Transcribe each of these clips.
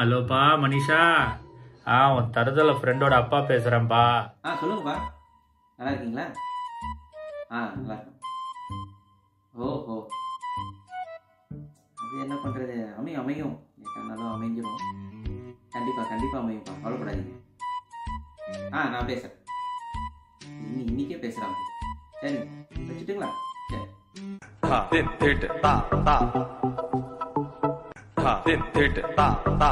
ஹலோப்பா மனிஷா ஆ உன் தருதல ஃப்ரெண்டோட அப்பா பேசுறேன்ப்பா ஆ சொல்லுங்கப்பா நல்லா இருக்கீங்களா ஆ நல்லா இருக்கேன் ஓஹோ அது என்ன பண்ணுறது அமையும் அமையும் எட்டானாலும் அமைஞ்சிரும் கண்டிப்பாக கண்டிப்பாக அமையும்ப்பா கவலைப்படாதீங்க ஆ நான் பேசுகிறேன் இன்னி இன்னிக்கே பேசுகிறாங்க சரி வச்சுட்டுங்களா சரி ha tin tit ta ta ha tin tit ta ta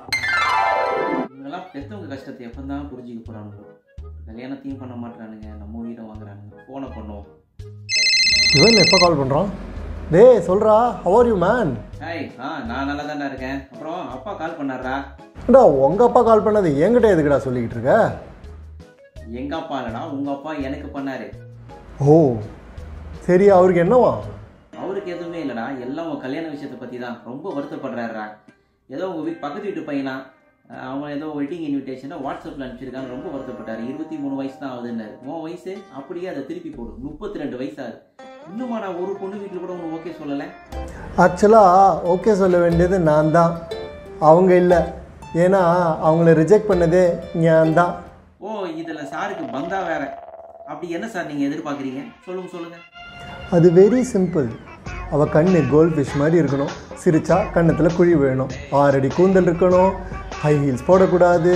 இவங்கெல்லாம் பெற்றவங்க கஷ்டத்தை எப்போ தான் புரிஞ்சுக்க போகிறானுங்களோ கல்யாணத்தையும் பண்ண மாட்டானுங்க நம்ம உயிரை வாங்குறானுங்க ஃபோனை பண்ணுவோம் இவன் எப்போ கால் பண்ணுறான் டேய் சொல்கிறா ஹவர் யூ மேன் ஹாய் ஆ நான் நல்லா தான்டா இருக்கேன் அப்புறம் அப்பா கால் பண்ணாரா டா உங்கள் அப்பா கால் பண்ணது என்கிட்ட எதுக்குடா சொல்லிக்கிட்டு இருக்க எங்க அப்பா இல்லடா உங்க அப்பா எனக்கு பண்ணாரு ஓ சரி அவருக்கு என்னவா அவருக்கு எதுவுமே இல்லடா எல்லாம் உன் கல்யாண விஷயத்தை பத்தி தான் ரொம்ப வருத்தப்படுறாருடா ஏதோ உங்க வீட்டு பக்கத்து வீட்டு பையனா அஹ் அவன் ஏதோ வெட்டிங் இன்விடேஷனை வாட்ஸ்அப்பில் அனுப்பிச்சிருக்கான்னு ரொம்ப வருத்தப்பட்டாரு இருபத்தி மூணு வயசு தான் ஆகுதுன்னாரு உன் வயசு அப்படியே அதை திருப்பி போடு முப்பத்தி ரெண்டு வயசாகுது இன்னுமாடா ஒரு பொண்ணு வீட்டில் கூட உனக்கு ஓகே சொல்லலை ஆக்சுவலாக ஓகே சொல்ல வேண்டியது நான் தான் அவங்க இல்லை ஏன்னா அவங்கள ரிஜெக்ட் பண்ணதே ஞான் தான் ஓ இதில் சாருக்கு பந்தா வேற அப்படி என்ன சார் நீங்கள் எதிர்பார்க்குறீங்க சொல்லுங்க சொல்லுங்க அது வெரி சிம்பிள் அவள் கண்ணு கோல்ட் ஃபிஷ் மாதிரி இருக்கணும் சிரிச்சா கன்னத்தில் குழி வேணும் ஆறடி கூந்தல் இருக்கணும் ஹை ஹீல்ஸ் போடக்கூடாது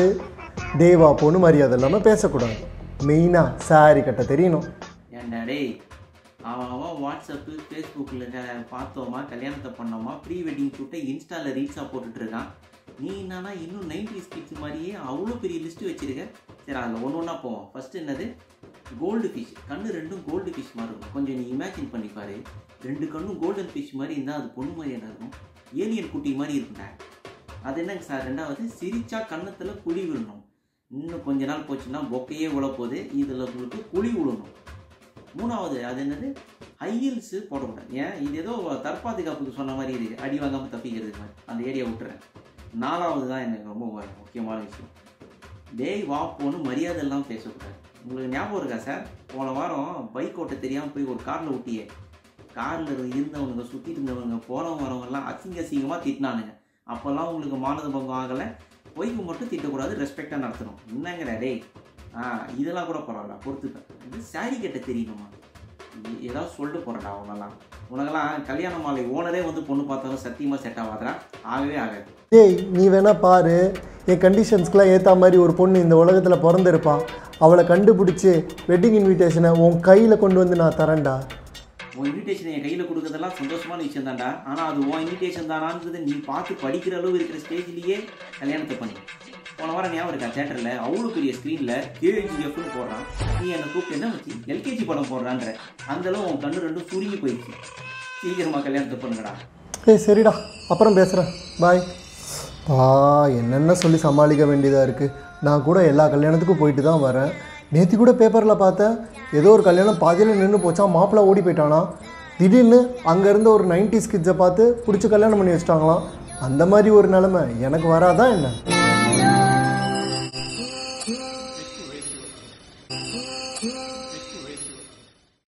தேவா பொண்ணு மரியாதை இல்லாமல் பேசக்கூடாது மெயினாக சாரி கட்ட தெரியணும் ஏன்டா டேய் அவன் அவன் வாட்ஸ்அப்பு ஃபேஸ்புக்கில் பார்த்தோமா கல்யாணத்தை பண்ணோமா ப்ரீ வெட்டிங் ஷூட்டை இன்ஸ்டாவில் ரீல்ஸாக போட்டுட்டு இருக்கான் நீ என்னன்னா இன்னும் நைன்டி ஸ்கிட்ஸ் மாதிரியே அவ்வளோ பெரிய லிஸ்ட் வச்சிருக்க சரி அதில் ஒன்று ஒன்றா போவோம் ஃபஸ்ட்டு என்னது கோல்டு ஃபிஷ் கண்ணு ரெண்டும் கோல்டு ஃபிஷ் மாதிரி இருக்கும் கொஞ்சம் நீ இமேஜின் பண்ணி பாரு ரெண்டு கண்ணும் கோல்டன் ஃபிஷ் மாதிரி இருந்தால் அது பொண்ணு மாதிரி என்ன இருக்கும் ஏலியன் குட்டி மாதிரி இருக்கும்டா அது என்னங்க சார் ரெண்டாவது சிரிச்சா கன்னத்தில் குழி விழணும் இன்னும் கொஞ்ச நாள் போச்சுன்னா பொக்கையே விழ போகுது இதில் உங்களுக்கு குழி விழணும் மூணாவது அது என்னது ஹைஹீல்ஸு போடக்கூடாது ஏன் இது ஏதோ தற்பாதுகாப்புக்கு சொன்ன மாதிரி இருக்கு அடி வாங்காமல் தப்பிக்கிறது மாதிரி அந்த ஏரியா விட்டுறேன் நாலாவது தான் எனக்கு ரொம்ப முக்கியமான விஷயம் டேய் வா போன்னு மரியாதை எல்லாம் பேசக்கூடாது உங்களுக்கு ஞாபகம் இருக்கா சார் போன வாரம் பைக் ஓட்ட தெரியாமல் போய் ஒரு காரில் விட்டியே காரில் இருந்தவனுங்க சுற்றிட்டு இருந்தவங்க போகிறவங்க வரவங்கெல்லாம் அசிங்க அசிங்கமாக திட்டினானுங்க அப்போல்லாம் உங்களுக்கு மானத பங்கம் ஆகலை பொய்க்கு மட்டும் திட்டக்கூடாது ரெஸ்பெக்டாக நடத்தணும் என்னங்கடா டேய் ஆ இதெல்லாம் கூட பரவாயில்ல பொறுத்துப்பேன் இது சாரி கட்ட தெரியணுமா இ- ஏதாவது சொல்லிட்டு போகிறடா அவனெல்லாம் உனக்கெல்லாம் கல்யாண மாலை ஓனரே வந்து பொண்ணு பார்த்தாலும் சத்தியமாக செட் ஆகாதா ஆகவே ஆகாது ஏய் நீ வேணா பாரு என் கண்டிஷன்ஸ்க்கெலாம் ஏற்ற மாதிரி ஒரு பொண்ணு இந்த உலகத்தில் பிறந்திருப்பா அவளை கண்டுபிடிச்சி வெட்டிங் இன்விடேஷனை உன் கையில் கொண்டு வந்து நான் தரேன்டா உன் இன்விடேஷன் என் கையில் கொடுக்கறதெல்லாம் சந்தோஷமான விஷயம் தான்டா ஆனால் அது உன் இன்விடேஷன் தானான்றது நீ பார்த்து படிக்கிற அளவு இருக்கிற ஸ்டேஜ்லேயே கல்யாணத்தை பண்ணி போன வாரம் ஞாபகம் இருக்கா தேட்டரில் அவ்வளோ பெரிய ஸ்க்ரீனில் கேஜிஎஃப்னு போடுறான் நீ என்னை கூப்பிட்டு என்ன வச்சு எல்கேஜி படம் போடுறான்ற அந்த அளவு உன் கண்ணு ரெண்டும் சுருங்கி போயிடுச்சு சீக்கிரமாக கல்யாணத்தை பண்ணுங்கடா ஏய் சரிடா அப்புறம் பேசுகிறேன் பாய் பா என்னென்ன சொல்லி சமாளிக்க வேண்டியதாக இருக்குது நான் கூட எல்லா கல்யாணத்துக்கும் போயிட்டு தான் வரேன் நேற்று கூட பேப்பரில் பார்த்தேன் ஏதோ ஒரு கல்யாணம் பாதியில் நின்று போச்சான் மாப்பிள்ளை ஓடி போயிட்டானா திடீர்னு அங்கேருந்து ஒரு நைன்டி கிட்ஸை பார்த்து பிடிச்சி கல்யாணம் பண்ணி வச்சிட்டாங்களாம் அந்த மாதிரி ஒரு நிலமை எனக்கு வராதான் என்ன